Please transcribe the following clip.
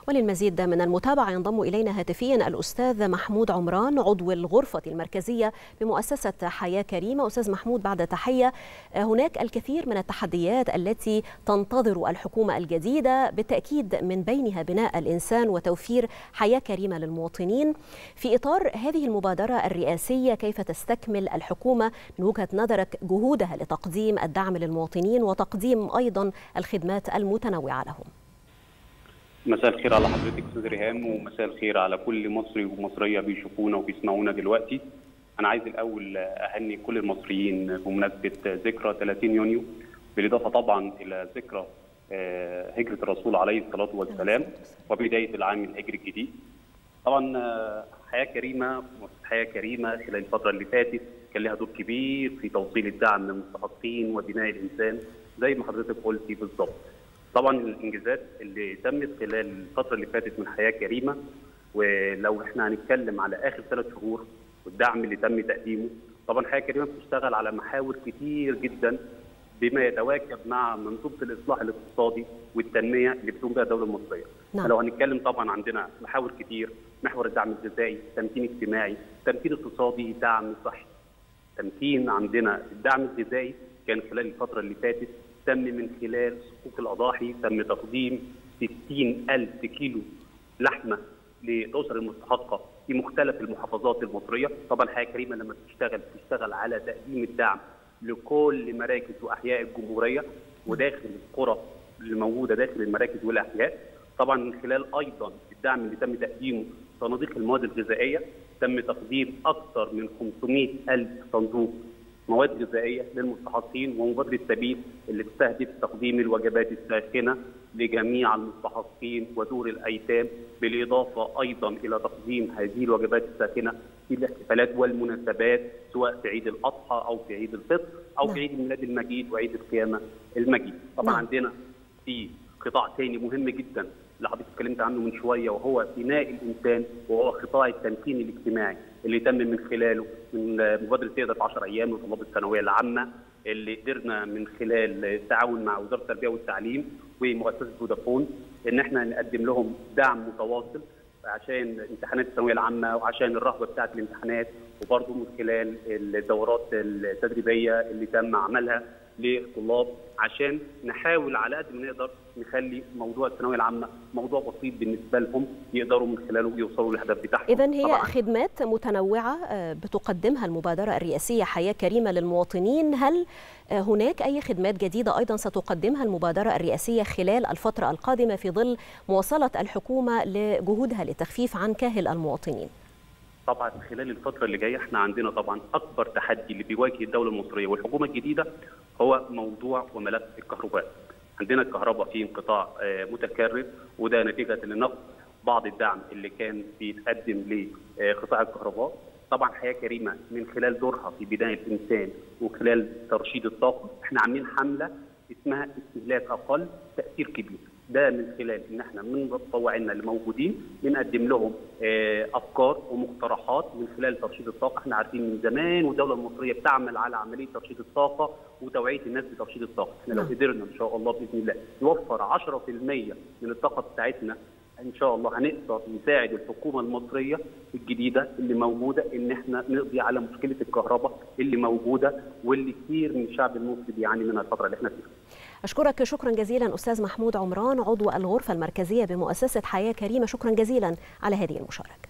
وللمزيد من المتابعة ينضم إلينا هاتفيا الأستاذ محمود عمران عضو الغرفة المركزية بمؤسسة حياة كريمة أستاذ محمود بعد تحية هناك الكثير من التحديات التي تنتظر الحكومة الجديدة بالتأكيد من بينها بناء الإنسان وتوفير حياة كريمة للمواطنين في إطار هذه المبادرة الرئاسية كيف تستكمل الحكومة من وجهة نظرك جهودها لتقديم الدعم للمواطنين وتقديم أيضا الخدمات المتنوعة لهم مساء الخير على حضرتك استاذ ريهام ومساء الخير على كل مصري ومصريه بيشوفونا وبيسمعونا دلوقتي. انا عايز الاول اهني كل المصريين بمناسبه ذكرى 30 يونيو بالاضافه طبعا الى ذكرى هجره الرسول عليه الصلاه والسلام وبدايه العام الهجري الجديد. طبعا حياه كريمه حياه كريمه خلال الفتره اللي فاتت كان لها دور كبير في توصيل الدعم للمستحقين وبناء الانسان زي ما حضرتك قلتي بالظبط. طبعا الانجازات اللي تمت خلال الفتره اللي فاتت من حياه كريمه ولو احنا هنتكلم على اخر ثلاث شهور والدعم اللي تم تقديمه طبعا حياه كريمه بتشتغل على محاور كتير جدا بما يتواكب مع منظومه الاصلاح الاقتصادي والتنميه اللي بتقوم بها الدوله المصريه. نعم. لو هنتكلم طبعا عندنا محاور كتير محور الدعم الغذائي، تمكين اجتماعي، تمكين اقتصادي، دعم صحي. تمكين عندنا الدعم الغذائي كان خلال الفتره اللي فاتت تم من خلال صكوك الاضاحي تم تقديم 60 ألف كيلو لحمه للاسر المستحقه في مختلف المحافظات المصريه، طبعا حياه كريمه لما بتشتغل بتشتغل على تقديم الدعم لكل مراكز واحياء الجمهوريه وداخل القرى اللي موجوده داخل المراكز والاحياء، طبعا من خلال ايضا الدعم اللي تم تقديمه صناديق المواد الغذائيه تم تقديم اكثر من 500 ألف صندوق مواد غذائيه للمستحقين ومبادره سبيل اللي تستهدف تقديم الوجبات الساخنه لجميع المستحقين ودور الايتام بالاضافه ايضا الى تقديم هذه الوجبات الساخنه في الاحتفالات والمناسبات سواء في عيد الاضحى او في عيد الفطر او في عيد الميلاد المجيد وعيد القيامه المجيد. طبعا عندنا في قطاع ثاني مهم جدا اللي حضرتك اتكلمت عنه من شويه وهو بناء الانسان وهو قطاع التمكين الاجتماعي اللي تم من خلاله من مبادره تقدر في 10 ايام لطلاب الثانويه العامه اللي قدرنا من خلال التعاون مع وزاره التربيه والتعليم ومؤسسه فودافون ان احنا نقدم لهم دعم متواصل عشان امتحانات الثانويه العامه وعشان الرهبه بتاعه الامتحانات وبرضه من خلال الدورات التدريبيه اللي تم عملها للطلاب عشان نحاول على قد ما نقدر نخلي موضوع الثانويه العامه موضوع بسيط بالنسبه لهم يقدروا من خلاله يوصلوا للهدف بتاعهم. اذا هي طبعاً. خدمات متنوعه بتقدمها المبادره الرئاسيه حياه كريمه للمواطنين، هل هناك اي خدمات جديده ايضا ستقدمها المبادره الرئاسيه خلال الفتره القادمه في ظل مواصله الحكومه لجهودها لتخفيف عن كاهل المواطنين؟ طبعا خلال الفتره اللي جايه احنا عندنا طبعا اكبر تحدي اللي بيواجه الدوله المصريه والحكومه الجديده هو موضوع وملف الكهرباء. عندنا الكهرباء في انقطاع متكرر وده نتيجه لنقص بعض الدعم اللي كان بيتقدم لقطاع الكهرباء. طبعا حياه كريمه من خلال دورها في بناء الانسان وخلال ترشيد الطاقه احنا عاملين حمله اسمها استهلاك اقل تاثير كبير. ده من خلال ان احنا من متطوعينا اللي موجودين بنقدم لهم افكار ومقترحات من خلال ترشيد الطاقه، احنا عارفين من زمان والدوله المصريه بتعمل على عمليه ترشيد الطاقه وتوعيه الناس بترشيد الطاقه، احنا لو قدرنا ان شاء الله باذن الله نوفر 10% من الطاقه بتاعتنا ان شاء الله هنقدر نساعد الحكومه المصريه الجديده اللي موجوده ان احنا نقضي على مشكله الكهرباء اللي موجوده واللي كثير من الشعب المصري بيعاني منها الفتره اللي احنا فيها. أشكرك شكرا جزيلا أستاذ محمود عمران عضو الغرفة المركزية بمؤسسة حياة كريمة شكرا جزيلا على هذه المشاركة